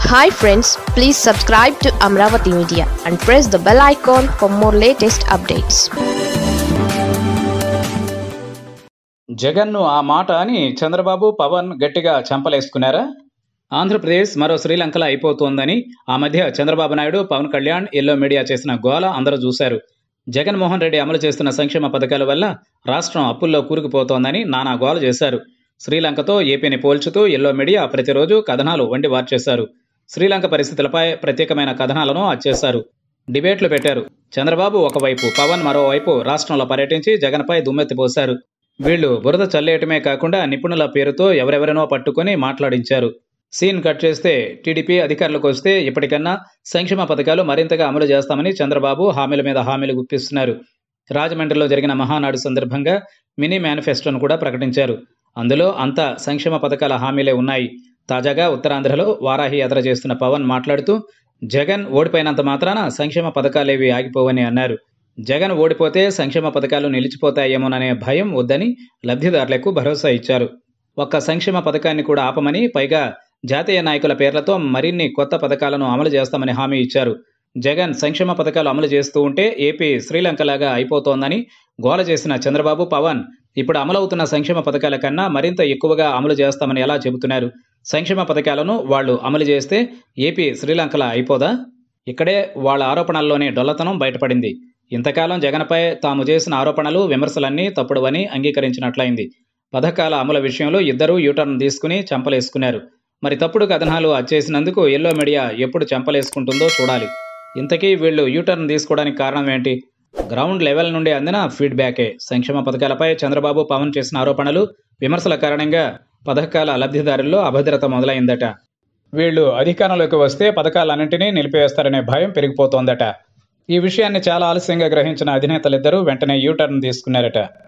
hi friends please subscribe to Amaravati media and press the bell icon for more latest updates జగన్ను ఆ మాట అని చంద్రబాబు పవన్ గట్టిగా చెంపలేసుకున్నారా ఆంధ్రప్రదేశ్ మరో శ్రీలంకలా అయిపోతోందని ఆ మధ్య చంద్రబాబు నాయుడు పవన్ కళ్యాణ్ ఎల్లో మీడియా చేసిన గోల అందరూ చూశారు జగన్మోహన్ రెడ్డి అమలు చేస్తున్న సంక్షేమ పథకాల వల్ల రాష్ట్రం అప్పుల్లో కూరుకుపోతోందని నానా గోల చేశారు శ్రీలంకతో ఏపీని పోల్చుతూ ఎల్లో మీడియా ప్రతిరోజు కథనాలు వండి వార్చేశారు శ్రీలంక పరిస్థితులపై ప్రత్యేకమైన కథనాలను అచ్చేశారు డిబేట్లు పెట్టారు చంద్రబాబు ఒకవైపు పవన్ మరోవైపు రాష్ట్రంలో పర్యటించి జగన్పై దుమ్మెత్తిపోశారు వీళ్లు బురద చల్లేయటమే కాకుండా నిపుణుల పేరుతో ఎవరెవరినో పట్టుకొని మాట్లాడించారు సీన్ కట్ చేస్తే టీడీపీ అధికారులకు వస్తే ఇప్పటికన్నా సంక్షేమ పథకాలు మరింతగా అమలు చేస్తామని చంద్రబాబు హామీల మీద హామీలు గుప్పిస్తున్నారు రాజమండ్రిలో జరిగిన మహానాడు సందర్భంగా మినీ మేనిఫెస్టోను కూడా ప్రకటించారు అందులో అంతా సంక్షేమ పథకాల హామీలే ఉన్నాయి తాజాగా ఉత్తరాంధ్రలో వారాహి యాత్ర చేస్తున్న పవన్ మాట్లాడుతూ జగన్ ఓడిపోయినంత మాత్రాన సంక్షేమ పథకాలేవి ఆగిపోవని అన్నారు జగన్ ఓడిపోతే సంక్షేమ పథకాలు నిలిచిపోతాయేమోననే భయం వద్దని లబ్ధిదారులకు భరోసా ఇచ్చారు ఒక్క సంక్షేమ పథకాన్ని కూడా ఆపమని పైగా జాతీయ నాయకుల పేర్లతో మరిన్ని కొత్త పథకాలను అమలు చేస్తామని హామీ ఇచ్చారు జగన్ సంక్షేమ పథకాలు అమలు చేస్తూ ఉంటే ఏపీ శ్రీలంకలాగా అయిపోతోందని గోల చేసిన చంద్రబాబు పవన్ ఇప్పుడు అమలవుతున్న సంక్షేమ పథకాల కన్నా మరింత ఎక్కువగా అమలు చేస్తామని ఎలా చెబుతున్నారు సంక్షేమ పథకాలను వాళ్ళు అమలు చేస్తే ఏపీ శ్రీలంకలా అయిపోదా ఇక్కడే వాళ్ళ ఆరోపణల్లోనే డొల్లతనం బయటపడింది ఇంతకాలం జగన్పై తాము చేసిన ఆరోపణలు విమర్శలన్నీ తప్పుడువని అంగీకరించినట్లయింది పథకాల అమలు విషయంలో ఇద్దరూ యూటర్న్ తీసుకుని చంపలేసుకున్నారు మరి తప్పుడు కథనాలు అచ్చేసినందుకు ఎల్లో మీడియా ఎప్పుడు చంపలేసుకుంటుందో చూడాలి ఇంతకీ వీళ్ళు యూటర్న్ తీసుకోవడానికి కారణం ఏంటి గ్రౌండ్ లెవెల్ నుండి అందిన ఫీడ్బ్యాకే సంక్షేమ పథకాలపై చంద్రబాబు పవన్ చేసిన ఆరోపణలు విమర్శల కారణంగా పథకాల లబ్ధిదారుల్లో అభద్రత మొదలైందట వీళ్ళు అధికారంలోకి వస్తే పథకాలన్నింటినీ నిలిపివేస్తారనే భయం పెరిగిపోతోందట ఈ విషయాన్ని చాలా ఆలస్యంగా గ్రహించిన అధినేతలిద్దరూ వెంటనే యూటర్న్ తీసుకున్నారట